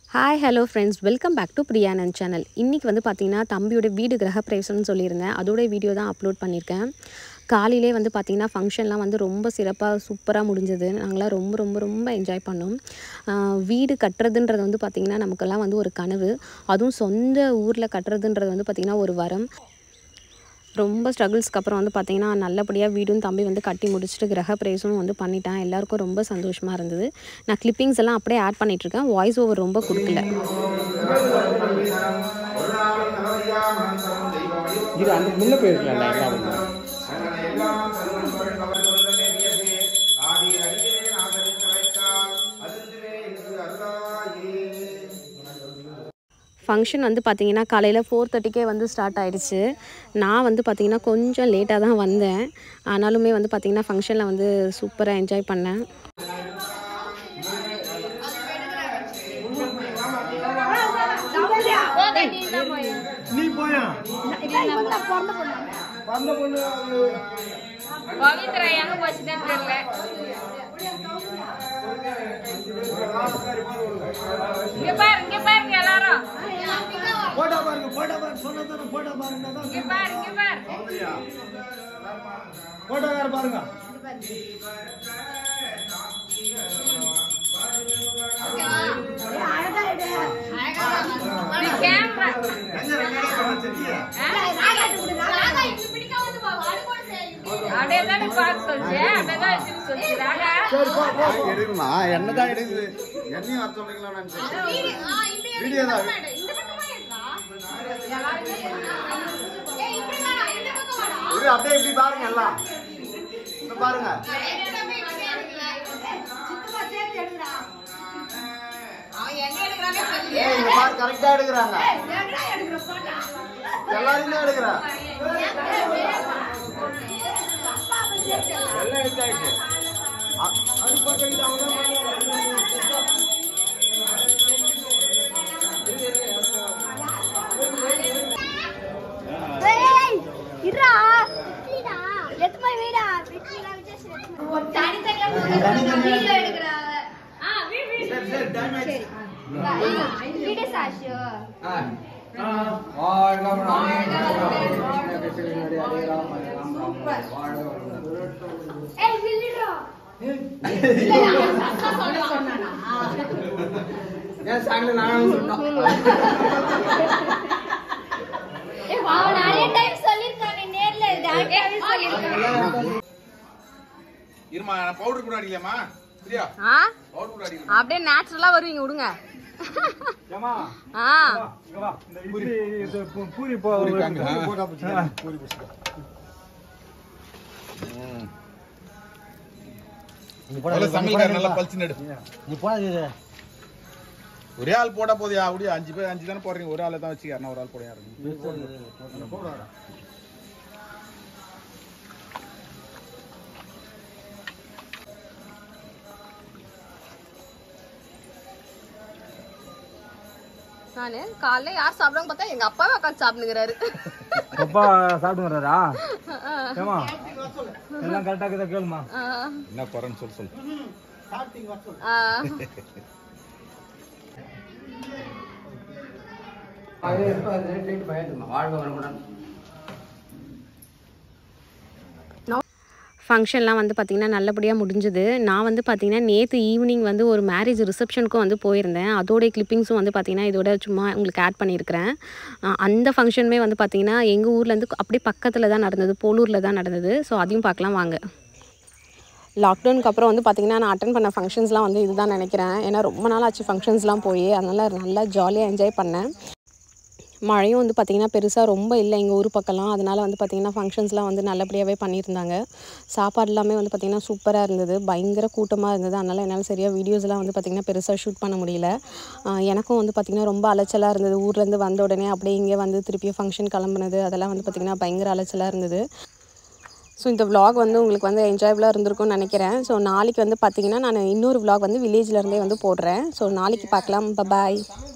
Hi hello friends welcome back to Priyanand channel இன்றைக்கி வந்து பார்த்திங்கன்னா தம்பியோட வீடு கிரகப்பிரவேசம்னு சொல்லியிருந்தேன் அதோட வீடியோ தான் அப்லோட் பண்ணியிருக்கேன் காலையிலே வந்து பார்த்திங்கன்னா ஃபங்க்ஷன்லாம் வந்து ரொம்ப சிறப்பாக சூப்பராக முடிஞ்சது நாங்களாம் ரொம்ப ரொம்ப ரொம்ப என்ஜாய் பண்ணோம் ஆஹ் வீடு கட்டுறதுன்றது வந்து பார்த்திங்கன்னா நமக்கெல்லாம் வந்து ஒரு கனவு அதுவும் சொந்த ஊரில் கட்டுறதுன்றது வந்து பார்த்திங்கன்னா ஒரு வரம் ரொம்ப ஸ்ட்ரகிள்ஸ்க்கு அப்புறம் வந்து பார்த்திங்கன்னா நல்லபடியாக வீடும் தம்பி வந்து கட்டி முடிச்சுட்டு கிரகப்பிரவேசமும் வந்து பண்ணிட்டேன் எல்லாருக்கும் ரொம்ப சந்தோஷமாக இருந்தது நான் கிளிப்பிங்ஸ் எல்லாம் அப்படியே ஆட் பண்ணிகிட்ருக்கேன் வாய்ஸ் ஓவர் ரொம்ப கொடுக்கல இது அந்த முன்ன போயிருக்கலாம்ல எல்லாம் ஃபங்க்ஷன் வந்து பார்த்திங்கன்னா காலையில் ஃபோர் தேர்ட்டிக்கே வந்து ஸ்டார்ட் ஆயிடுச்சு நான் வந்து பார்த்திங்கன்னா கொஞ்சம் லேட்டாக தான் வந்தேன் ஆனாலுமே வந்து பார்த்திங்கன்னா ஃபங்க்ஷனில் வந்து சூப்பராக என்ஜாய் பண்ணேன் நீ போயா பவித்ரா எங்க போச்சுதான் தெரியல இங்க பாரு இங்க பாருங்க எல்லாரும் போட்டா பாருங்க போட்டா பாருங்க சொன்னதான போட்டா பாருங்க இங்க பாரு இங்க பாரு போட்டோக்கார பாருங்க நீ கேமரா அப்படியே தானே பார்க்க சொல்லுச்சு அப்படியே தான் வச்சுன்னு சொல்லுச்சு ராகா எடுக்கணுமா என்ன தான் எடுக்குது என்னையும் வர சொல்றீங்களா நினைச்சேன் வீடியோ தான் இது அப்படியே இப்படி பாருங்க எல்லாம் இப்ப பாருங்க ஏய் இங்க பாரு கரெக்டா எடுக்கிறாங்க எல்லாரும் தான் எடுக்கிறா எல்லாம் எடுத்தாயிட்டு அ- அது பக்கம் இது அவங்க தான் சரி சரி டைம் ஆயிடுச்சு ஏன் சாயங்காலம் நானும் சொன்னோம் இருமா பவுடர் கூட அடிக்கலாமா சரியா ஆ பவுடர் கூட அடிக்கலாம் அப்படியே நேச்சுரலாக வருவீங்க விடுங்க ஏமா ஆ இங்க வா இந்த இட்லி இது பூ- பூரி போ பூரிக்காங்க. பூரி போட்டா பிடிச்சிக்க. பூரி பிடிச்சிக்க. நல்ல சமையல்கார நல்லா பளிச்சு நடு நீ போடாது ஒரே ஆள் போட போதியா அப்படியே அஞ்சு பேர் அஞ்சு தானே போடுறீங்க ஒரு ஆளை தான் வச்சுக்க ஒரு ஆள் போட யாரு நான் காலைல யார் சாப்பிடாம பார்த்தா எங்கள் அப்பாவே உட்காந்து சாப்பிடுங்கிறாரு அப்பா சாப்பிடுறாரா ஏமா எல்லாம் கரெக்டா இருக்குதா கேளுமா என்ன குறைன்னு சொல்லு சொல்லு ஃபங்க்ஷன்லாம் வந்து பார்த்திங்கன்னா நல்லபடியாக முடிஞ்சுது நான் வந்து பார்த்திங்கன்னா நேற்று ஈவினிங் வந்து ஒரு மேரேஜ் ரிசப்ஷனுக்கும் வந்து போயிருந்தேன் அதோடைய கிளிப்பிங்ஸும் வந்து பார்த்திங்கன்னா இதோட சும்மா உங்களுக்கு ஆட் பண்ணியிருக்கிறேன் அஹ் அந்த ஃபங்க்ஷனுமே வந்து பார்த்திங்கன்னா எங்கள் ஊர்லேருந்து அப்படியே பக்கத்தில் தான் நடந்தது போலூரில் தான் நடந்தது ஸோ அதையும் பார்க்கலாம் வாங்க லாக்டவுனுக்கு அப்புறம் வந்து பார்த்திங்கன்னா நான் அட்டன் பண்ண ஃபங்க்ஷன்ஸ்லாம் வந்து இதுதான் நினைக்கிறேன் ஏன்னா ரொம்ப நாள் ஆச்சு ஃபங்க்ஷன்ஸ்லாம் போய் அதனால் நல்லா ஜாலியாக என்ஜாய் பண்ணேன் மழையும் வந்து பார்த்திங்கன்னா பெருசாக ரொம்ப இல்லை எங்கள் ஊர் பக்கம்லாம் அதனால் வந்து பார்த்திங்கன்னா ஃபங்க்ஷன்ஸ்லாம் வந்து நல்லபடியாகவே பண்ணியிருந்தாங்க சாப்பாடு எல்லாமே வந்து பார்த்திங்கன்னா சூப்பராக இருந்தது பயங்கர கூட்டமாக இருந்தது அதனால் என்னால் சரியாக வீடியோஸ்லாம் வந்து பார்த்திங்கன்னா பெருசாக ஷூட் பண்ண முடியல ஆஹ் எனக்கும் வந்து பார்த்திங்கன்னா ரொம்ப அலைச்சலாக இருந்தது ஊர்லேருந்து வந்த உடனே அப்படியே இங்கே வந்து திருப்பி ஃபங்க்ஷன் கிளம்புனது அதெல்லாம் வந்து பார்த்திங்கன்னா பயங்கர அலைச்சலாக இருந்தது ஸோ இந்த vlog வந்து உங்களுக்கு வந்து என்ஜாயபுளாக இருந்திருக்கும்னு நினைக்கிறேன் ஸோ நாளைக்கு வந்து பார்த்திங்கன்னா நான் இன்னொரு vlog வந்து வில்லேஜ்லேருந்தே வந்து போடுறேன் ஸோ நாளைக்கு பார்க்கலாம் பாய்